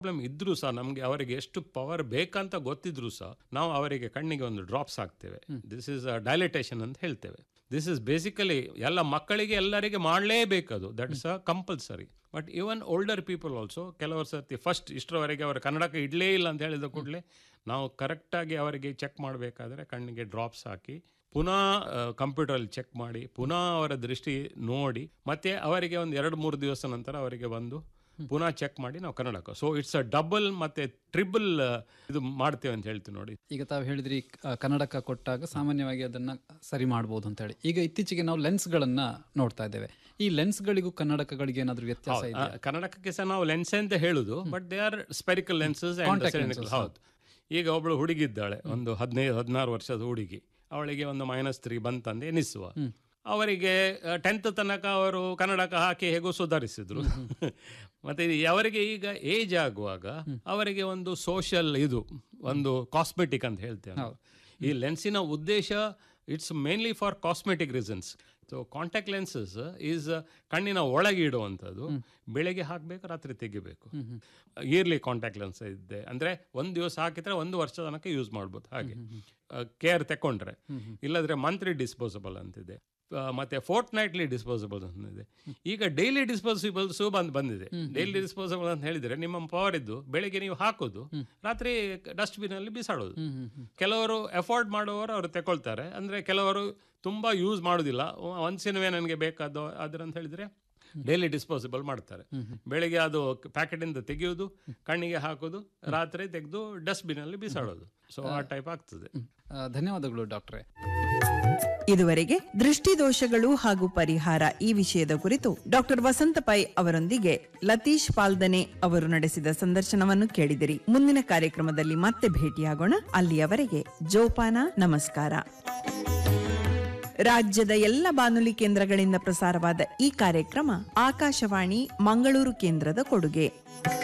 Problem ಇದ್ರೂ ಸಹ ನಮಗೆ ಅವರಿಗೆ ಎಷ್ಟು ಪವರ್ ಬೇಕಂತ ಗೊತ್ತಿದ್ರು ಸಹ ನಾವು ಅವರಿಗೆ ಕಣ್ಣಿಗೆ ಒಂದು ಡ್ರಾಪ್ಸ್ ಹಾಕ್ತೇವೆ ದಿಸ್ ಇಸ್ ಡೈಲಿಟೇಷನ್ ಅಂತ ಹೇಳ್ತೇವೆ ದಿಸ್ ಇಸ್ ಬೇಸಿಕಲಿ ಎಲ್ಲ ಮಕ್ಕಳಿಗೆ ಎಲ್ಲರಿಗೆ ಮಾಡಲೇಬೇಕದು that is a compulsory but even older people also ಕೆಲವರು ಸರ್ತಿ ಫಸ್ಟ್ ಇಷ್ಟರವರೆಗೆ ಅವರ ಕನ್ನಡಕ್ಕೆ ಇಡಲೇ ಇಲ್ಲ ಅಂತ ಹೇಳಿದ ಕೂಡಲೇ ನಾವು ಕರೆಕ್ಟಾಗಿ ಅವರಿಗೆ ಚೆಕ್ ಮಾಡಬೇಕಾದ್ರೆ ಕಣ್ಣಿಗೆ ಡ್ರಾಪ್ಸ್ ಹಾಕಿ ಪುನಃ ಕಂಪ್ಯೂಟರಲ್ಲಿ ಚೆಕ್ ಮಾಡಿ ಪುನಃ ಅವರ ದೃಷ್ಟಿ ನೋಡಿ ಮತ್ತೆ ಅವರಿಗೆ ಒಂದು ಎರಡು ಮೂರು ದಿವಸ ನಂತರ ಅವರಿಗೆ ಬಂದು ಪುನಃ ಚೆಕ್ ಮಾಡಿ ನಾವು ಕನ್ನಡಕ್ಕೆ ಸೊ ಇಟ್ಸ್ ಅ ಡಬಲ್ ಮತ್ತೆ ಟ್ರಿಬಲ್ ಇದು ಮಾಡ್ತೇವೆ ಅಂತ ಹೇಳ್ತೀವಿ ನೋಡಿ ಈಗ ತಾವು ಹೇಳಿದ್ರಿ ಆ, ಕನ್ನಡಕ ಕೊಟ್ಟಾಗ ಸಾಮಾನ್ಯವಾಗಿ ಅದನ್ನ ಸರಿ ಮಾಡ್ಬೋದು ಅಂತ ಹೇಳಿ ಈಗ ಇತ್ತೀಚೆಗೆ ನಾವು ಲೆನ್ಸ್ಗಳನ್ನ ನೋಡ್ತಾ ಇದ್ದೇವೆ ಈ ಲೆನ್ಸ್ಗಳಿಗೂ ಕನ್ನಡಕಗಳಿಗೆ ಏನಾದರೂ ವ್ಯತ್ಯಾಸ ಇದೆ ಆ, ಕನ್ನಡಕಕ್ಕೆ ಸಹ ನಾವು ಲೆನ್ಸ್ ಅಂತ ಹೇಳುದು but they are spherical lenses ಹೌದು ಈಗ ಒಬ್ಳು ಹುಡುಗಿದ್ದಾಳೆ ಒಂದು ಹದಿನೈದು ಹದಿನಾರು ವರ್ಷದ ಹುಡುಗಿ ಅವಳಿಗೆ ಒಂದು ಮೈನಸ್ ತ್ರೀ ಬಂತಂದು ಎನಿಸುವ ಅವರಿಗೆ ಟೆಂತ್ ತನಕ ಅವರು ಕನ್ನಡಕ ಹಾಕಿ ಹೇಗೋ ಸುಧಾರಿಸಿದ್ರು ಮತ್ತೆ ಇದು ಅವರಿಗೆ ಈಗ ಏಜ್ ಆಗುವಾಗ ಅವರಿಗೆ ಒಂದು ಸೋಷಿಯಲ್ ಇದು ಒಂದು ಕಾಸ್ಮೆಟಿಕ್ ಅಂತ ಹೇಳ್ತೇವೆ ನಾವು. ಈ ಲೆನ್ಸಿನ ಉದ್ದೇಶ it's mainly for cosmetic reasons so contact lenses is ಕಣ್ಣಿನ ಒಳಗೆ ಇಡುವಂಥದ್ದು ಬೆಳಗ್ಗೆ ಹಾಕಬೇಕು ರಾತ್ರಿ ತೆಗಿಬೇಕು ಇಯರ್ಲಿ ಕಾಂಟ್ಯಾಕ್ಟ್ ಲೆನ್ಸ್ ಇದೆ ಅಂದರೆ ಒಂದು ದಿವಸ ಹಾಕಿದ್ರೆ ಒಂದು ವರ್ಷ ತನಕ ಯೂಸ್ ಮಾಡ್ಬೋದು ಹಾಗೆ ಕೇರ್ ತಗೊಂಡ್ರೆ ಇಲ್ಲದ್ರೆ ಮಂತ್ಲಿ ಡಿಸ್ಪೋಸಬಲ್ ಅಂತಿದೆ ಆ, ಮತ್ತೆ ಫೋರ್ಟ್ ನೈಟ್ಲಿ ಡಿಸ್ಪೋಸಬಲ್ ಅಂತಿದೆ ಈಗ ಡೈಲಿ ಡಿಸ್ಪೋಸಿಬಲ್ಸು ಬಂದು ಬಂದಿದೆ ಡೈಲಿ ಡಿಸ್ಪೋಸಬಲ್ ಅಂತ ಹೇಳಿದ್ರೆ ನಿಮ್ಮ ಪವರ್ ಇದ್ದು ಬೆಳಿಗ್ಗೆ ನೀವು ಹಾಕೋದು ರಾತ್ರಿ ಡಸ್ಟ್ಬಿನ್ ಅಲ್ಲಿ ಬಿಸಾಡೋದು ಕೆಲವರು ಎಫೋರ್ಡ್ ಮಾಡುವವರು ಅವರು ತಗೊಳ್ತಾರೆ ಅಂದ್ರೆ ಕೆಲವರು ತುಂಬಾ ಯೂಸ್ ಮಾಡೋದಿಲ್ಲ ಒಂದ್ಸಿನವೇ ನನಗೆ ಬೇಕಾದ ಅದ್ರ ಅಂತ ಹೇಳಿದ್ರೆ ಡೈಲಿ ಡಿಸ್ಪೋಸಿಬಲ್ ಮಾಡ್ತಾರೆ ಬೆಳಿಗ್ಗೆ ಅದು ಪ್ಯಾಕೆಟ್ ಇಂದ ತೆಗೆಯೋದು ಕಣ್ಣಿಗೆ ಹಾಕೋದು ರಾತ್ರಿ ತೆಗೆದು ಡಸ್ಟ್ಬಿನ್ ಅಲ್ಲಿ ಬಿಸಾಡೋದು ಸೊ ಆ ಟೈಪ್ ಆಗ್ತದೆ ಆ, ಧನ್ಯವಾದಗಳು ಡಾಕ್ಟ್ರೆ ಇದುವರೆಗೆ ದೃಷ್ಟಿದೋಷಗಳು ಹಾಗೂ ಪರಿಹಾರ ಈ ವಿಷಯದ ಕುರಿತು ಡಾಕ್ಟರ್ ವಸಂತ ಪೈ ಅವರೊಂದಿಗೆ ಲತೀಶ್ ಪಾಲ್ದನೆ ಅವರು ನಡೆಸಿದ ಸಂದರ್ಶನವನ್ನು ಕೇಳಿದಿರಿ ಮುಂದಿನ ಕಾರ್ಯಕ್ರಮದಲ್ಲಿ ಮತ್ತೆ ಭೇಟಿಯಾಗೋಣ ಅಲ್ಲಿಯವರೆಗೆ ಜೋಪಾನ ನಮಸ್ಕಾರ ರಾಜ್ಯದ ಎಲ್ಲ ಬಾನುಲಿ ಕೇಂದ್ರಗಳಿಂದ ಪ್ರಸಾರವಾದ ಈ ಕಾರ್ಯಕ್ರಮ ಆಕಾಶವಾಣಿ ಮಂಗಳೂರು ಕೇಂದ್ರದ ಕೊಡುಗೆ